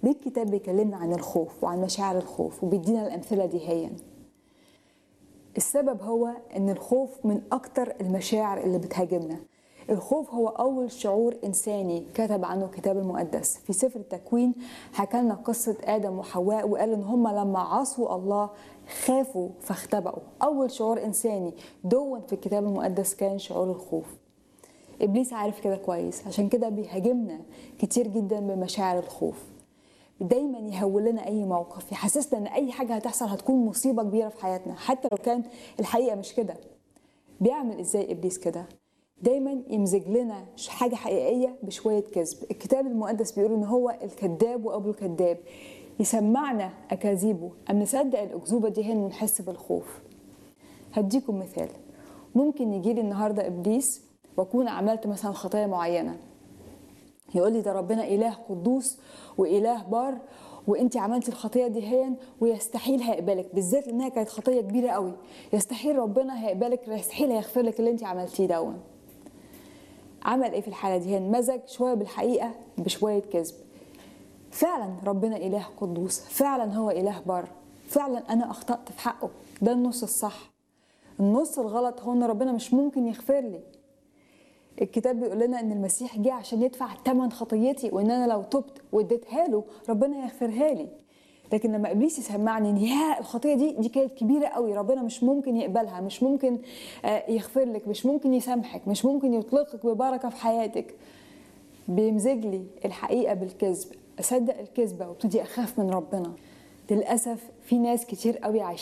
ليه الكتاب بيكلمنا عن الخوف وعن مشاعر الخوف وبيدينا الامثله دي هي السبب هو ان الخوف من اكتر المشاعر اللي بتهاجمنا الخوف هو اول شعور انساني كتب عنه الكتاب المقدس في سفر التكوين حكى لنا قصه ادم وحواء وقال ان هم لما عصوا الله خافوا فاختبأوا اول شعور انساني دون في الكتاب المقدس كان شعور الخوف ابليس عارف كده كويس عشان كده بيهاجمنا كتير جدا بمشاعر الخوف دايما يهول لنا اي موقف يحسسنا ان اي حاجه هتحصل هتكون مصيبه كبيره في حياتنا حتى لو كان الحقيقه مش كده بيعمل ازاي ابليس كده دايما يمزج لنا حاجه حقيقيه بشويه كذب الكتاب المقدس بيقول ان هو الكذاب وابو الكذاب يسمعنا اكاذيبه ام نصدق الاكذوبه دي هنا ونحس بالخوف هديكم مثال ممكن يجي لي النهارده ابليس واكون عملت مثلا خطايا معينه يقول لي ده ربنا اله قدوس واله بار وانت عملتي الخطيه دي هين ويستحيل هيقبلك بالذات لانها كانت خطيه كبيره قوي يستحيل ربنا هيقبلك يستحيل هيغفر لك اللي انت عملتيه دون عمل ايه في الحاله دي هين مزج شويه بالحقيقه بشويه كذب فعلا ربنا اله قدوس فعلا هو اله بار فعلا انا اخطات في حقه ده النص الصح النص الغلط هو ان ربنا مش ممكن يغفر لي الكتاب بيقول لنا ان المسيح جه عشان يدفع ثمن خطيتي وان انا لو تبت واديتها له ربنا هيغفرها لي لكن لما ابليس يسمعني ان يا الخطيه دي دي كانت كبيره قوي ربنا مش ممكن يقبلها مش ممكن يغفر لك مش ممكن يسامحك مش ممكن يطلقك ببركه في حياتك بيمزج لي الحقيقه بالكذب اصدق الكذبه وابتدي اخاف من ربنا للاسف في ناس كتير قوي عايشين